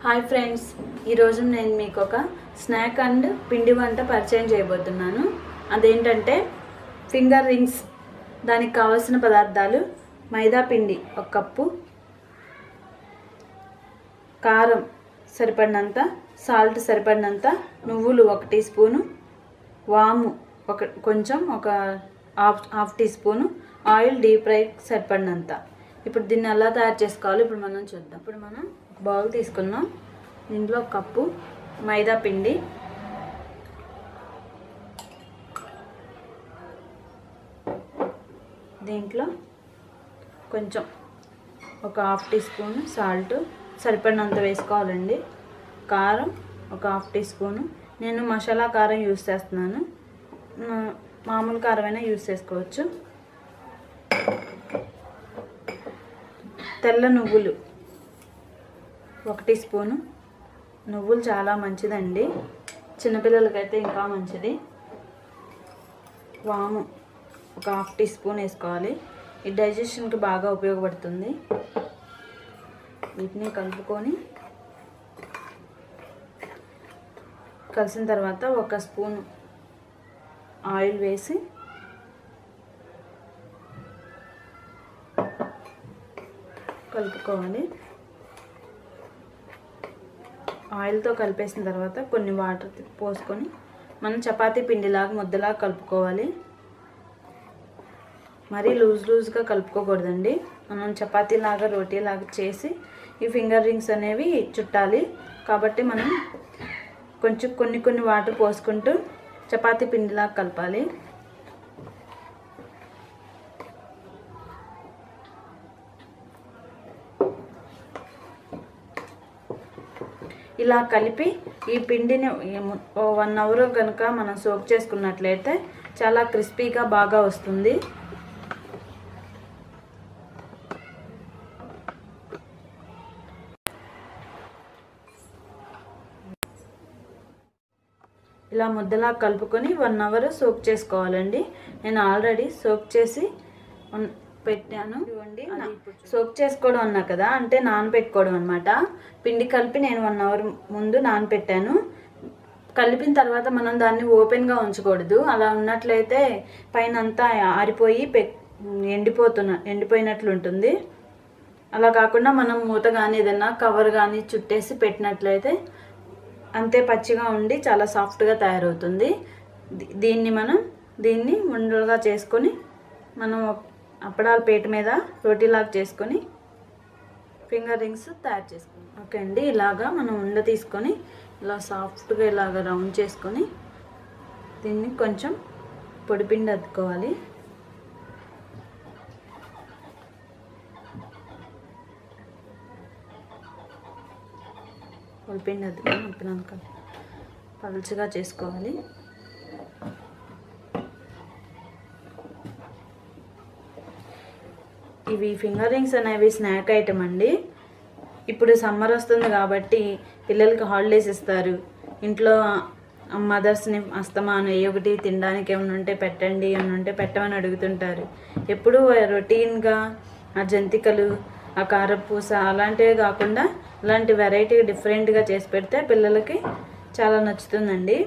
hi friends ఈరోజు నేను మీకు ఒక స్నాక్ అండ్ పిండి వంట పరిచయం చేయబోతున్నాను అదేంటంటే ఫింగర్ రింగ్స్ దానికి కావలసిన పదార్థాలు మైదా పిండి ఒక కప్పు కారం సరిపడినంత సాల్ట్ సరిపడినంత నువ్వులు ఒక టీ స్పూను వాము ఒక కొంచెం ఒక half half teaspoon oil deep fry సరిపడినంత ఇప్పుడు దీన్ని ఎలా తయారు చేసుకోవాలో ఇప్పుడు మనం చూద్దాం ఇప్పుడు మనం బౌల్ తీసుకున్నాం దీంట్లో ఒక కప్పు మైదా పిండి దీంట్లో కొంచెం ఒక హాఫ్ టీ స్పూన్ సాల్ట్ సరిపడినంత వేసుకోవాలండి కారం ఒక హాఫ్ టీ స్పూను నేను మసాలా కారం యూస్ చేస్తున్నాను మా- మామూలు కారమైనా యూస్ చేసుకోవచ్చు తెల్ల నువ్వులు ఒక టీ స్పూను నువ్వులు చాలా మంచిదండి చిన్నపిల్లలకైతే ఇంకా మంచిది వాము ఒక హాఫ్ టీ స్పూన్ వేసుకోవాలి ఈ డైజెషన్కి బాగా ఉపయోగపడుతుంది వీటిని కలుపుకొని కలిసిన తర్వాత ఒక స్పూన్ ఆయిల్ వేసి కలుపుకోవాలి ఆయిల్తో కలిపేసిన తర్వాత కొన్ని వాటర్ పోసుకొని మనం చపాతీ పిండిలాగా ముద్దలాగా కలుపుకోవాలి మరీ లూజ్ లూజ్గా కలుపుకోకూడదండి మనం చపాతీలాగా రోటీలాగా చేసి ఈ ఫింగర్ రింగ్స్ అనేవి చుట్టాలి కాబట్టి మనం కొంచెం కొన్ని కొన్ని వాటర్ పోసుకుంటూ చపాతీ పిండిలాగా కలపాలి ఇలా కలిపి ఈ పిండిని వన్ అవర్ కనుక మనం సోక్ చేసుకున్నట్లయితే చాలా క్రిస్పీగా బాగా వస్తుంది ఇలా ముద్దలా కలుపుకొని వన్ అవర్ సోక్ చేసుకోవాలండి నేను ఆల్రెడీ సోక్ చేసి ఉన్- పెట్టాను ఇవ్వండి సోక్ చేసుకోవడం అన్నా కదా అంటే నానబెట్టుకోవడం అనమాట పిండి కలిపి నేను వన్ అవర్ ముందు నానబెట్టాను కలిపిన తర్వాత మనం దాన్ని ఓపెన్గా ఉంచకూడదు అలా ఉన్నట్లయితే పైన అంతా ఆరిపోయి పె ఎండిపోతున్న ఎండిపోయినట్లు ఉంటుంది అలా కాకుండా మనం మూత కానీ ఏదైనా కవర్ కానీ చుట్టేసి పెట్టినట్లయితే అంతే పచ్చిగా ఉండి చాలా సాఫ్ట్గా తయారవుతుంది దీ- దీన్ని మనం దీన్ని ఉండలుగా చేసుకొని మనం ఒక- అప్పడాల పేట మీద రోటీలాగా చేసుకొని ఫింగర్ రింగ్స్ తయారు చేసుకుందాం ఓకే అండి ఇలాగా మనం ఉండ తీసుకొని ఇలా సాఫ్ట్గా ఇలాగ రౌండ్ చేసుకొని దీన్ని కొంచెం పొడిపిండి అద్దుకోవాలి పొడిపిండి అద్దుకొని అప్పినాక పలుచగా చేసుకోవాలి ఇవి ఫింగర్ రింగ్స్ అనేవి స్నాక్ ఐటమ్ అండి ఇప్పుడు సమ్మర్ వస్తుంది కాబట్టి పిల్లలకి హాలిడేస్ ఇస్తారు ఇంట్లో మదర్స్ని అస్తమాను ఏ ఒకటి తినడానికి ఏమైనా ఉంటే పెట్టండి ఏమైనా ఉంటే పెట్టమని అడుగుతుంటారు ఎప్పుడూ రొటీన్గా ఆ జంతికలు ఆ కారపూస అలాంటివి కాకుండా అలాంటి వెరైటీ డిఫరెంట్గా చేసి పెడితే పిల్లలకి చాలా నచ్చుతుందండి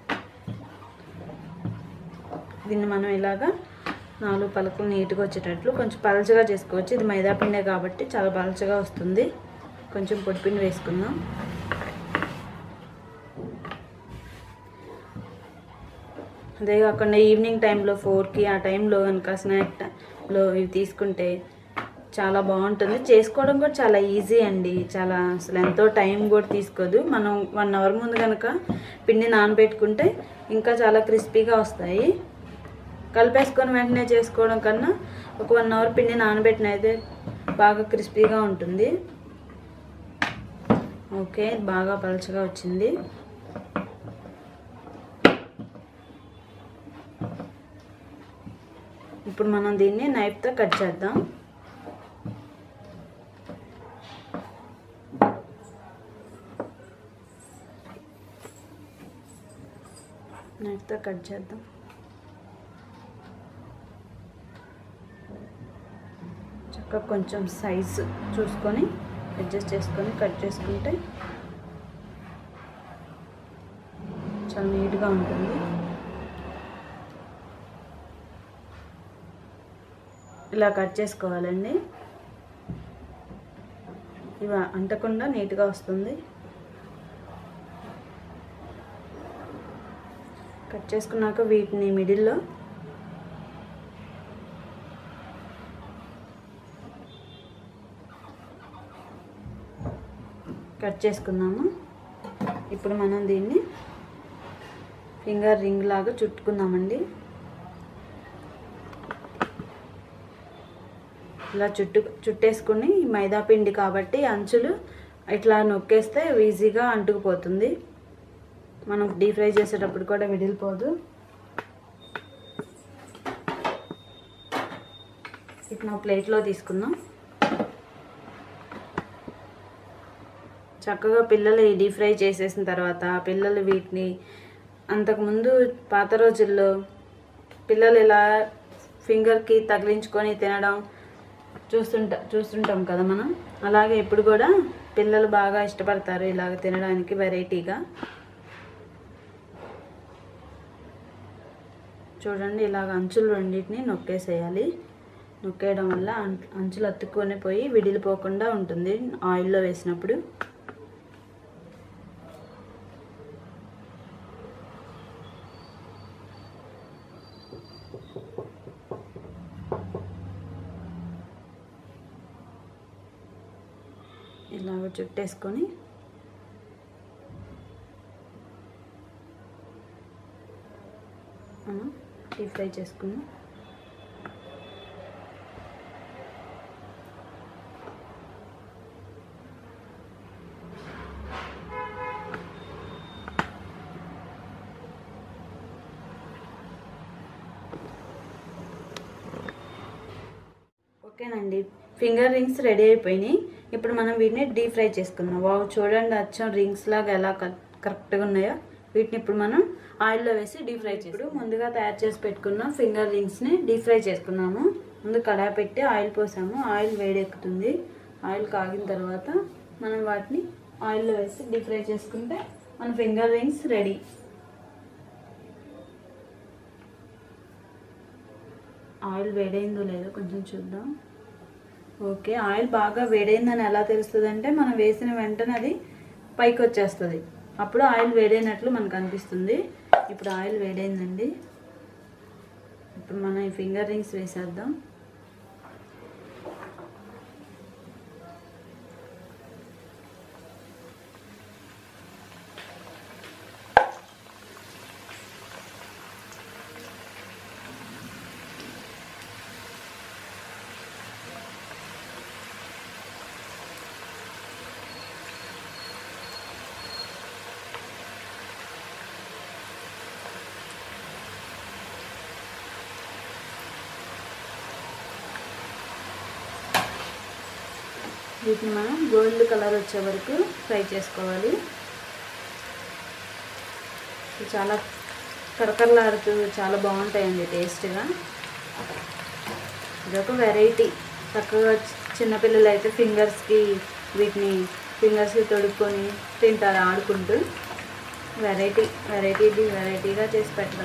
దీన్ని మనం ఇలాగా నాలుగు పలుకులు నీట్గా వచ్చేటట్లు కొంచెం పలచగా చేసుకోవచ్చు ఇది మైదా పిండే కాబట్టి చాలా పలచగా వస్తుంది కొంచెం పొడిపిండి వేసుకుందాం అదే కాకుండా ఈవినింగ్ టైంలో ఫోర్కి ఆ టైంలో కనుక స్నాక్ టైంలో ఇవి తీసుకుంటే చాలా బాగుంటుంది చేసుకోవడం కూడా చాలా ఈజీ అండి చాలా అసలు ఎంతో టైం కూడా తీసుకోదు మనం వన్ అవర్ ముందు కనుక పిండి నానబెట్టుకుంటే ఇంకా చాలా క్రిస్పీగా వస్తాయి కలిపేసుకొని వెంటనే చేసుకోవడం కన్నా ఒక వన్ అవర్ పిండి నానబెట్టిన అయితే బాగా క్రిస్పీగా ఉంటుంది ఓకే బాగా పలచగా వచ్చింది ఇప్పుడు మనం దీన్ని నైఫ్తో కట్ చేద్దాం నైఫ్తో కట్ చేద్దాం చక్కగా కొంచెం సైజు చూసుకొని అడ్జస్ట్ చేసుకొని కట్ చేసుకుంటే చాలా నీట్గా ఉంటుంది ఇలా కట్ చేసుకోవాలండి ఇవి అంటకుండా నీట్గా వస్తుంది కట్ చేసుకున్నాక వీటిని మిడిల్లో కట్ చేసుకున్నాము ఇప్పుడు మనం దీన్ని ఫింగర్ రింగ్ లాగా చుట్టుకుందామండి ఇలా చుట్టు చుట్టేసుకుని మైదా పిండి కాబట్టి అంచులు ఇట్లా నొక్కేస్తే ఈజీగా అంటుకుపోతుంది మనం డీప్ ఫ్రై చేసేటప్పుడు కూడా విడిలిపోదు ఇట్లా ప్లేట్లో తీసుకుందాం చక్కగా పిల్లలు ఈ డీప్ ఫ్రై చేసేసిన తర్వాత పిల్లలు వీటిని అంతకుముందు పాత రోజుల్లో పిల్లలు ఇలా ఫింగర్కి తగిలించుకొని తినడం చూస్తుంటా చూస్తుంటాం కదా మనం అలాగే ఇప్పుడు కూడా పిల్లలు బాగా ఇష్టపడతారు ఇలాగ తినడానికి వెరైటీగా చూడండి ఇలాగ అంచులు రెండింటిని నొక్కేసేయాలి నొక్కేయడం వల్ల అం- అంచులు అతుక్కొని పోయి విడిలిపోకుండా ఉంటుంది ఆయిల్లో వేసినప్పుడు ఇలాగ చుట్టేసుకొని మనం డీప్ ఫ్రై చేసుకుందాం ఓకేనండి ఫింగర్ రింగ్స్ రెడీ అయిపోయినాయి ఇప్పుడు మనం వీటిని డీప్ ఫ్రై చేసుకుందాం వావ్ చూడండి అచ్చం రింగ్స్ లాగా ఎలా కరెక్ట్గా ఉన్నాయో వీటిని ఇప్పుడు మనం ఆయిల్లో వేసి డీప్ ఫ్రై ఇప్పుడు ముందుగా తయారు చేసి పెట్టుకున్న ఫింగర్ రింగ్స్ని డీప్ ఫ్రై చేసుకున్నాము ముందు కడాయి పెట్టి ఆయిల్ పోసాము ఆయిల్ వేడెక్కుతుంది ఆయిల్ కాగిన తర్వాత మనం వాటిని ఆయిల్లో వేసి డీప్ ఫ్రై చేసుకుంటే మన ఫింగర్ రింగ్స్ రెడీ ఆయిల్ వేడైందో లేదో కొంచెం చూద్దాం ఓకే ఆయిల్ బాగా వేడైందని ఎలా తెలుస్తుంది అంటే మనం వేసిన వెంటనే అది పైకి వచ్చేస్తుంది అప్పుడు ఆయిల్ వేడైనట్లు మనకు అనిపిస్తుంది ఇప్పుడు ఆయిల్ వేడైందండి ఇప్పుడు మనం ఈ ఫింగర్ రింగ్స్ వేసేద్దాం వీటిని మనం గోల్డ్ కలర్ వచ్చే వరకు ఫ్రై చేసుకోవాలి ఇవి చాలా కరకరలాడుతూ చాలా బాగుంటాయండి టేస్ట్గా ఇదొక వెరైటీ చక్కగా చి- చిన్నపిల్లలు అయితే ఫింగర్స్కి వీటిని ఫింగర్స్కి తొడుక్కొని తింటారు ఆడుకుంటూ వెరైటీ వెరైటీ వెరైటీగా చేసి పెట్టడం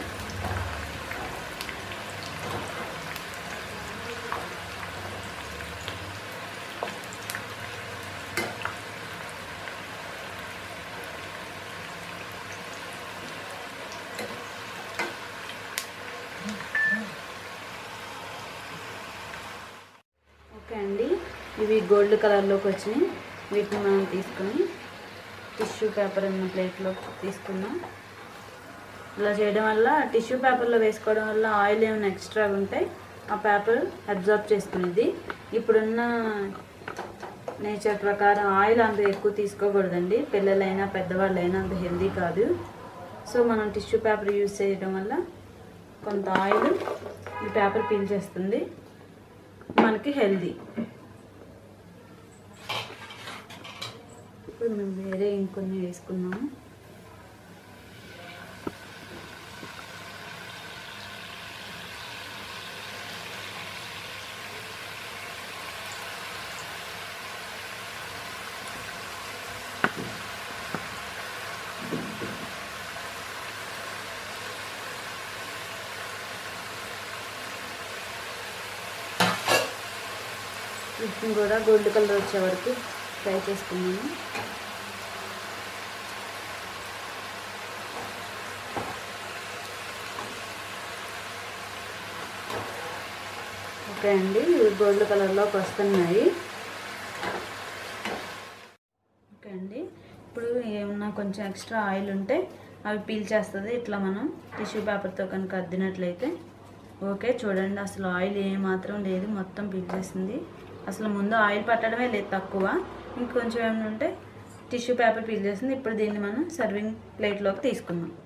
ఓకే అండి ఇవి గోల్డ్ కలర్లోకి వచ్చినాయి వీటిని మనం తీసుకొని టిష్యూ పేపర్ ఉన్న ప్లేట్లో తీసుకుందాం ఇలా చేయడం వల్ల టిష్యూ పేపర్లో వేసుకోవడం వల్ల ఆయిల్ ఏమైనా ఎక్స్ట్రా ఉంటే ఆ పేపర్ అబ్జర్వ్ చేసుకునేది ఇప్పుడున్న నేచర్ ప్రకారం ఆయిల్ అంత ఎక్కువ తీసుకోకూడదండి పిల్లలైనా పెద్దవాళ్ళైనా అంత హెల్దీ కాదు సో మనం టిష్యూ పేపర్ యూజ్ చేయడం వల్ల కొంత ఆయిల్ ఈ పేపర్ పీల్చేస్తుంది మనకి హెల్దీ ఇప్పుడు మేము వేరే ఇంకొన్ని వేసుకున్నాము వీటిని కూడా గోల్డ్ కలర్ వచ్చే వరకు ఫ్రై చేసుకున్నాను ఓకే అండి ఇవి గోల్డ్ కలర్లోకి వస్తున్నాయి ఓకే అండి ఇప్పుడు ఏమన్నా కొంచెం ఎక్స్ట్రా ఆయిల్ ఉంటే అవి పీల్ చేస్తుంది ఇట్లా మనం టిష్యూ పేపర్తో కనుక అద్దినట్లయితే ఓకే చూడండి అసలు ఆయిల్ ఏమాత్రం లేదు మొత్తం పీల్ చేసింది అసలు ముందు ఆయిల్ పట్టడమే లేదు తక్కువ ఇంకొంచెం ఏమైనా ఉంటే టిష్యూ పేపర్ పీల్ చేసింది ఇప్పుడు దీన్ని మనం సర్వింగ్ ప్లేట్లోకి తీసుకుందాం